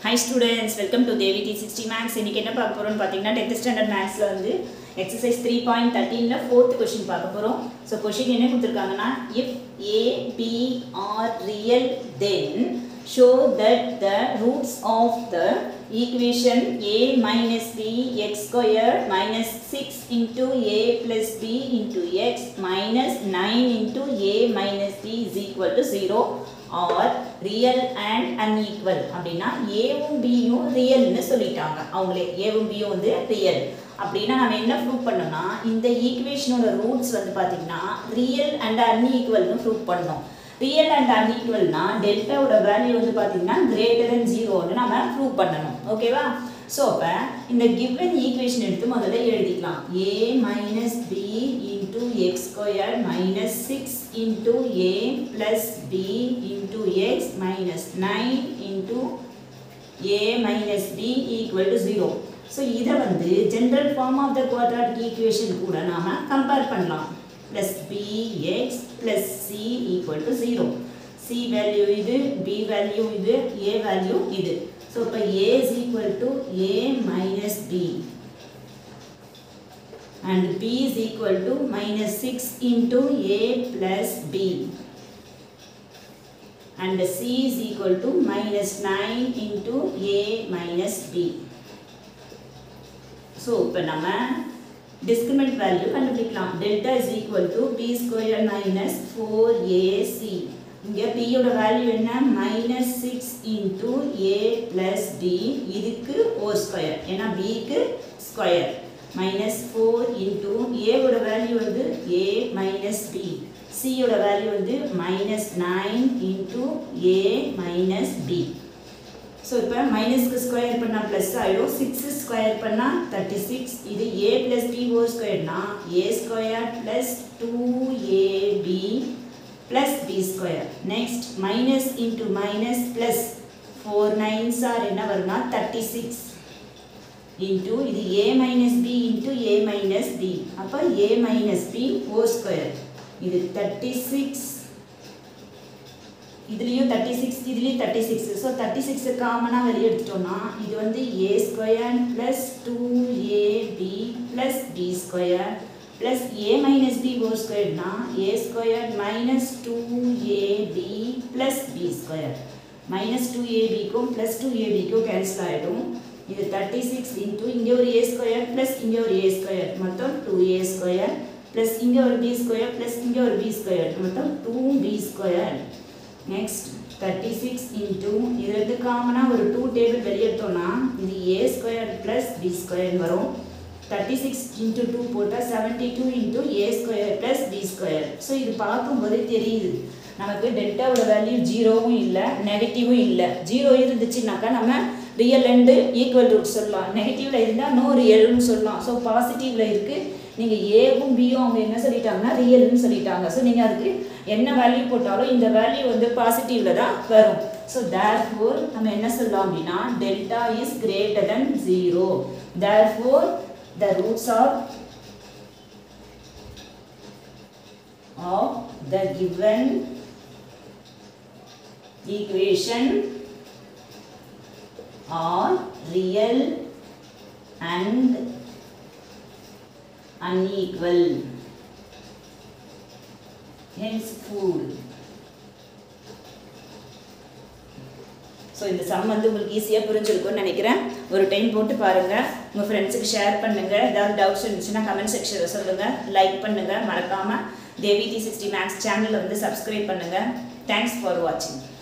High students welcome to Devi T sixty maths இன்னைக்கு என்ன பார்க்க போகிறோம்னு பார்த்தீங்கன்னா டென்த் ஸ்டாண்டர்ட் மேக்ஸில் வந்து எக்ஸசைஸ் த்ரீ பாயிண்ட் தேர்ட்டீனில் ஃபோர்த் கொஷின் பார்க்க போகிறோம் ஸோ கொஷின் என்ன கொடுத்துருக்காங்கன்னா if a b are real then show that the roots of the equation a minus b x square minus six into A plus B into X minus nine into A minus b is equal to zero are real and unequal அப்படின்னா ஏவும் பியும் ரியல்னு சொல்லிட்டாங்க அவங்களே ஏவும் பியும் வந்து real அப்படின்னா நம்ம என்ன ப்ரூவ் பண்ணோம்னா இந்த ஈக்குவேஷனோட ரூட்ஸ் வந்து பார்த்தீங்கன்னா ரியல் அண்ட் அன்ஈக்குவல்னு ப்ரூவ் பண்ணோம் ரியல் அண்ட் அன்ஈக்குவல்னா டெல்டாவோட வேல்யூ வந்து பார்த்தீங்கன்னா கிரேட்டர் தென் ஜீரோன்னு நம்ம ப்ரூவ் பண்ணணும் ஓகேவா ஸோ அப்போ இந்த கிவன் ஈக்குவேஷன் எடுத்து முதல்ல எழுதிக்கலாம் A minus B into X square minus six into A plus B into X minus nine into A minus B equal to zero so இதை வந்து general form of the quadratic equation கூட நாம் compare பண்ணலாம் plus B X plus C equal to zero C value இது B value இது A value இது so இப்போ A is equal to A minus B and B is equal to minus six into A plus B and C is equal to minus 9 into A minus B. So, இப்போ நம்ம discriminant value கண்டுபிடிக்கலாம். Delta is equal to B square minus 4AC. இங்க P யோட value என்ன minus 6 into A plus B இதுக்கு O square ஏன்னா B க்கு square minus 4 into A வோட வேல்யூ வந்து A minus B C யோட வேல்யூ வந்து மைனஸ் நைன் இன்டூ ஏ மைனஸ் பி ஸோ இப்போ மைனஸ்க்கு ஸ்கொயர் பண்ணால் ப்ளஸ் ஆகிடும் சிக்ஸு ஸ்கொயர் பண்ணால் தேர்ட்டி சிக்ஸ் இது ஏ ப்ளஸ் பி ஓ ஸ்கொயர்னா A square plus two A B plus B square next minus into minus plus four nines are என்ன வரும்னா thirty six into இது A minus B into A minus B அப்போ A minus B O square இது thirty six இதுலேயும் thirty six இதுலேயும் thirty six so thirty சிக்ஸை காமனாக வெளியே எடுத்துட்டோம்னா இது வந்து A square plus two A B plus B square plus A minus B whole ஸ்கொயர்னா A square minus two A B plus B square minus two ஏபிக்கும் ப்ளஸ் டூ ஏபிக்கும் கேன்சல் ஆகிடும் இது தேர்ட்டி சிக்ஸ் இன்ட்டு இங்கே ஒரு ஏ ஸ்கொயர் ப்ளஸ் இங்கே ஒரு A square மொத்தம் டூ ஏ ஸ்கொயர் ப்ளஸ் இங்கே ஒரு பி ஸ்கொயர் ப்ளஸ் இங்கே ஒரு பி ஸ்கொயர் மொத்தம் two B square next thirty six into இது ரெண்டு காமனாக ஒரு டூ டேபிள் வெளியெடுத்தோம்னா இது A square plus B square வரும் தேர்ட்டி சிக்ஸ் இன்ட்டு டூ போட்டால் seventy two into A square plus B square so இது பார்க்கும்போதே தெரியுது நமக்கு டெல்டாவோட வேல்யூ ஜீரோவும் இல்லை நெகட்டிவும் இல்லை ஜீரோ இருந்துச்சுனாக்கா நம்ம ரியல் அண்டு ஈக்குவல் ரூட் சொல்லலாம் நெகட்டிவில் இருந்தால் நோ ரியல்னு சொல்லலாம் ஸோ பாசிட்டிவில் இருக்குது நீங்கள் ஏவும் பியும் அவங்க என்ன சொல்லிட்டாங்கன்னா ரியல்னு சொல்லிட்டாங்க ஸோ நீங்கள் அதுக்கு என்ன வேல்யூ போட்டாலும் இந்த வேல்யூ வந்து பாசிட்டிவில் தான் வரும் ஸோ தேர் ஃபோர் நம்ம என்ன சொல்லலாம் அப்படின்னா delta is greater than zero therefore the roots of of the given equation are real and unequal hence food so இந்த சம் வந்து உங்களுக்கு ஈஸியாக புரிஞ்சிருக்கும்னு நினைக்கிறேன் ஒரு டைம் போட்டு பாருங்கள் உங்கள் ஃப்ரெண்ட்ஸுக்கு ஷேர் பண்ணுங்கள் ஏதாவது டவுட்ஸ் இருந்துச்சுன்னா கமெண்ட் செக்ஷனில் சொல்லுங்கள் லைக் பண்ணுங்கள் மறக்காமல் தேவி டி சிக்ஸ்டி மேக்ஸ் சேனலை வந்து சப்ஸ்கிரைப் பண்ணுங்கள் தேங்க்ஸ் ஃபார் வாட்சிங்